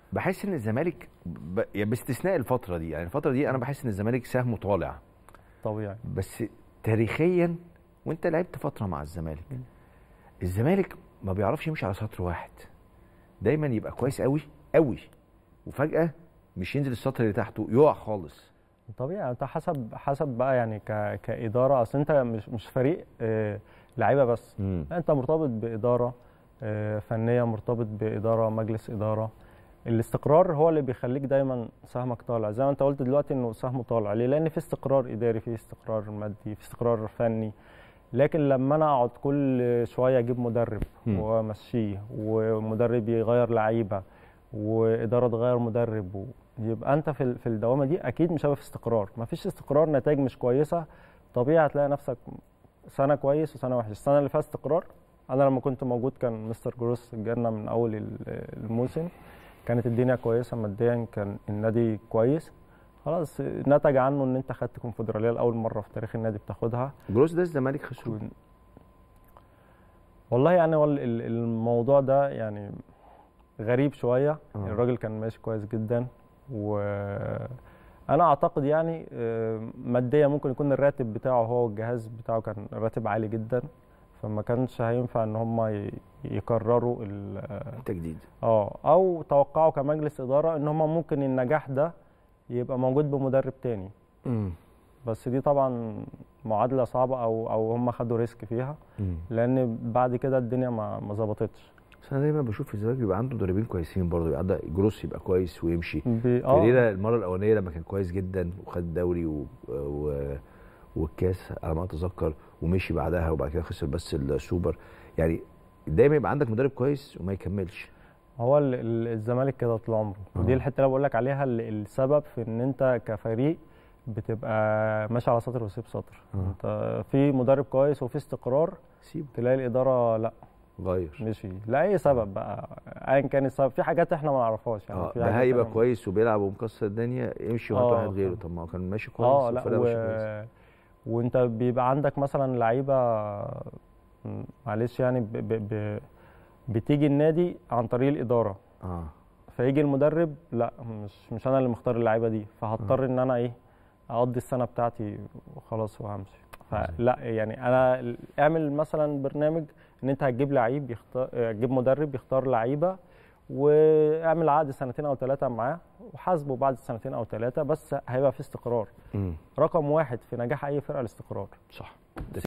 بحس ان الزمالك ب... يعني باستثناء الفتره دي يعني الفتره دي انا بحس ان الزمالك سهمه طالع طبيعي بس تاريخيا وانت لعبت فتره مع الزمالك الزمالك ما بيعرفش يمشي على سطر واحد دايما يبقى كويس قوي قوي وفجاه مش ينزل السطر اللي تحته يقع خالص طبيعي انت حسب حسب بقى يعني ك... كاداره اصل انت مش مش فريق آه، لعيبه بس مم. انت مرتبط باداره آه، فنيه مرتبط باداره مجلس اداره الاستقرار هو اللي بيخليك دايما سهمك طالع زي ما انت قلت دلوقتي انه سهمه طالع ليه لان في استقرار اداري في استقرار مادي في استقرار فني لكن لما انا اقعد كل شويه اجيب مدرب مم. وامشيه ومدرب يغير لعيبه واداره تغير مدرب و- يبقى انت في ال- في الدوامه دي اكيد مش هيبقى في استقرار مفيش استقرار نتائج مش كويسه طبيعي هتلاقي نفسك سنه كويس وسنه وحش السنه اللي فيها استقرار انا لما كنت موجود كان مستر جروس جالنا من اول ال- الموسم كانت الدنيا كويسه ماديا كان النادي كويس خلاص نتج عنه ان انت خدت كونفدراليه لاول مره في تاريخ النادي بتاخدها جروس ده الزمالك خسره ون- والله يعني هو ال- ال- الموضوع ده يعني غريب شويه آه. الراجل كان ماشي كويس جدا وانا اعتقد يعني آه، ماديا ممكن يكون الراتب بتاعه هو والجهاز بتاعه كان راتب عالي جدا فما كانش هينفع ان هم ي- يكرروا ال- تجديد اه او توقعوا كمجلس اداره ان هم ممكن النجاح ده يبقى موجود بمدرب تاني مم. بس دي طبعا معادله صعبه او او هم خدوا ريسك فيها مم. لان بعد كده الدنيا ما ما ظبطتش بس انا دايما بشوف في الزمالك بيبقى عنده مدربين كويسين برضه يبقى عنده جروس يبقى كويس ويمشي بي- فيريرا المره الاولانيه لما كان كويس جدا وخد الدوري و... و... والكاس على ما اتذكر ومشي بعدها وبعد كده خسر بس السوبر يعني دايما يبقى عندك مدرب كويس وما يكملش هو ال- ال- الزمالك كده طول عمره ودي آه. الحته اللي بقول لك عليها ال- السبب في ان انت كفريق بتبقى ماشي على سطر وسيب سطر آه. انت في مدرب كويس وفي استقرار سيبه تلاقي الاداره لا غير مشي لاي سبب بقى ايا كان السبب في حاجات احنا ما نعرفهاش يعني اه في ده حاجات هيبقى أنا- كويس وبيلعب ومكسر الدنيا يمشي وهات آه. واحد غيره طب ما هو كان ماشي كويس اه لا والفرقة و... ماشية كويس وانت بيبقى عندك مثلا لعيبه م- معلش يعني ب... ب... ب... بتيجي النادي عن طريق الاداره اه فيجي المدرب لا مش مش انا اللي مختار اللعيبه دي فهضطر ان انا ايه اقضي السنه بتاعتي وخلاص وهمشي فلا يعني انا ال- اعمل مثلا برنامج ان انت هتجيب لعيب يختار هتجيب مدرب يختار لعيبه واعمل عقد سنتين او ثلاثه معاه وحاسبه بعد سنتين او ثلاثه بس هيبقى في استقرار مم. رقم واحد في نجاح اي فرقه الاستقرار صح